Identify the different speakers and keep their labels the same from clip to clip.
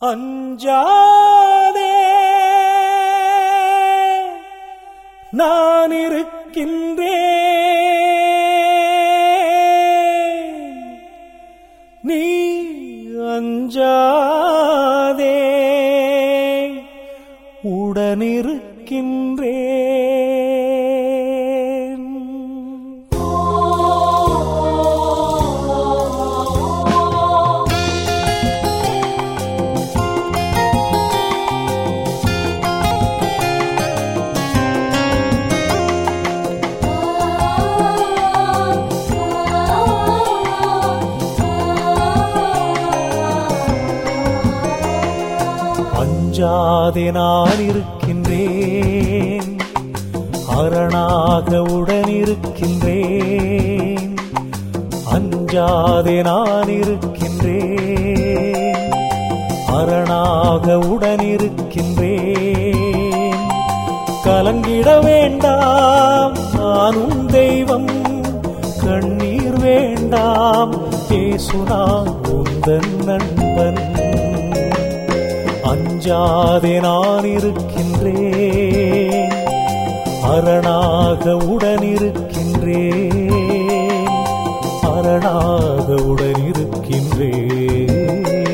Speaker 1: அஞ்சாதே நான் இருக்கின்றேன் நீ அஞ்சாதே உடனிருக்கின்றேன் அஞ்சாதே நான் இருக்கின்றேன் அரணாக உடனிருக்கின்றேன் அஞ்சாதே நான் இருக்கின்றேன் அரணாக உடனிருக்கின்றேன் கலங்கிட வேண்டாம் நானும் தெய்வம் கண்ணீர் வேண்டாம் பேசுனா உந்தன் நண்பன் அஞ்சாதே நான் இருக்கின்றேன் அரணாக உடனிருக்கின்றேன் அரணாக உடனிருக்கின்றேன்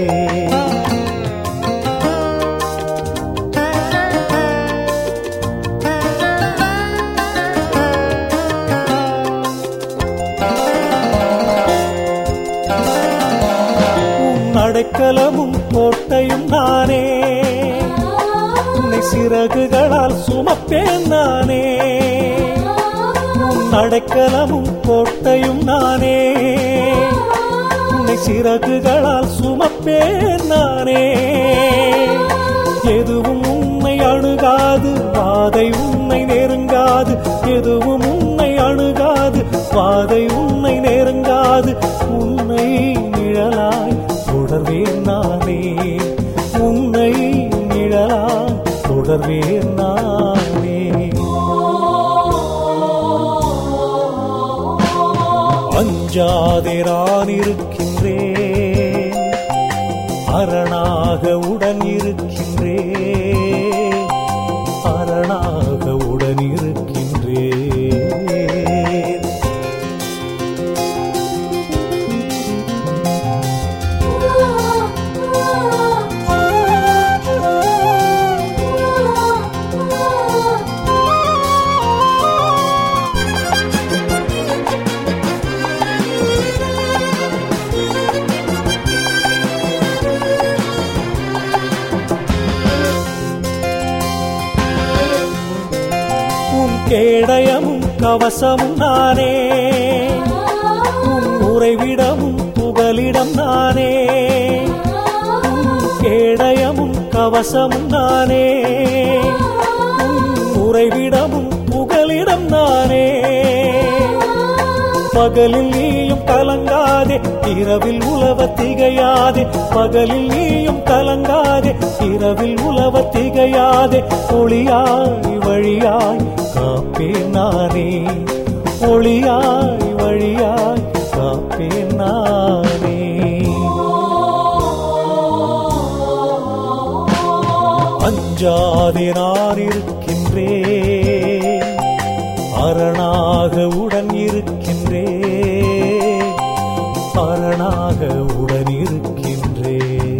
Speaker 1: உன் அடைக்கலமும் கோட்டையும் நானே உன்னை சிறகுகளால் சுமப்பேன் நானே உன் அடைக்கலமும் கோட்டையும் நானே உன்னை சிறகுகளால் சுமப்பேன் நானே எதுவும் உன்னை அணுகாது பாதை உன்னை நெருங்காது எதுவும் உன்னை அணுகாது பாதை உன்னை நெருங்காது உன்னை நிழலாய் தொடர்வேன் நானே உன்னை நிழலாய் தொடர்வேன் நானே அஞ்சாதே நான் இருக்கின்றேன் அரணாக உடன் இருக்கின்றேன் அரணாக உடன் இருக்கின்றேன் உன் கேடயமும் கவசமும் நானே உன் உறைவிடமும் புகலிடம் நானே உன் கேடயமும் கவசமும் நானே உன் உறைவிடமும் புகலிடம் நானே பகலில் நீயும் கலங்காதே இரவில் உலவ திகையாதே பகலில் நீயும் கலங்காதே இரவில் உலவ திகையாதே ஒளியாய் வழியாய் காப்பேன் நானே ஒளியாய் வழியாய் காப்பேன் நானே அஞ்சாதே நான் இருக்கின்றேன் அரணாக உடன் இருக்கின்றேன் அரணாக உடன் இருக்கின்றேன்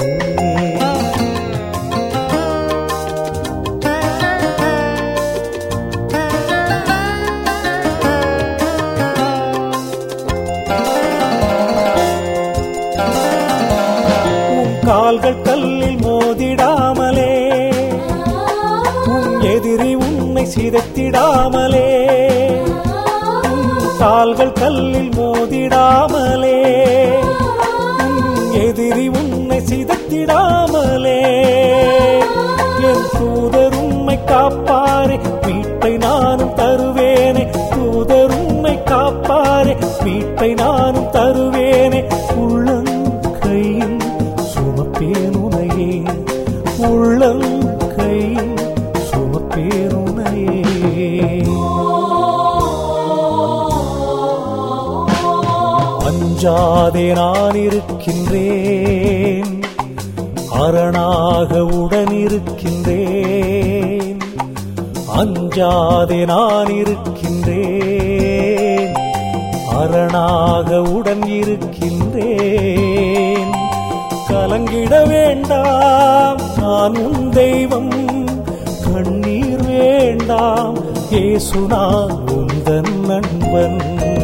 Speaker 1: உன் கால்கள் கல்லில் மோதிடாமலே உன் எதிரி உன்னை சிதைத்திடாமலே உன் கால்கள் கல்லில் மோதிடாமலே உன் எதிரி உன்னை சிதைத்திடாமலே என் தூதர் உண்மை காப்பாரே மீட்பை நானும் தருவேனே தூதர் உண்மை காப்பாரே மீட்பை நானும் தருவேனே உள்ளம் கையில் சுமப்பேன் உனையே உள்ளம் கையில் சுமப்பேன் உனையே அஞ்சாதே நான் இருக்கின்றேன் அரணாக உடனிருக்கின்றேன் அஞ்சாதே நான் இருக்கின்றேன் அரணாக உடன் இருக்கின்றேன் கலங்கிட வேண்டாம் நான் உன் தெய்வம் கண்ணீர் வேண்டாம் ஏசு நான் உந்தன் நண்பன்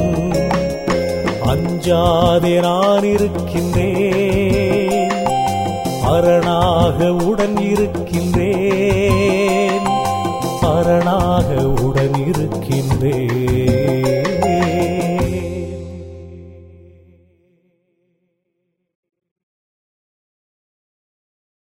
Speaker 1: அஞ்சாதே நான் இருக்கின்றேன் அரணாக உடன் இருக்கின்றேன் அரணாக உடன் இருக்கின்றேன்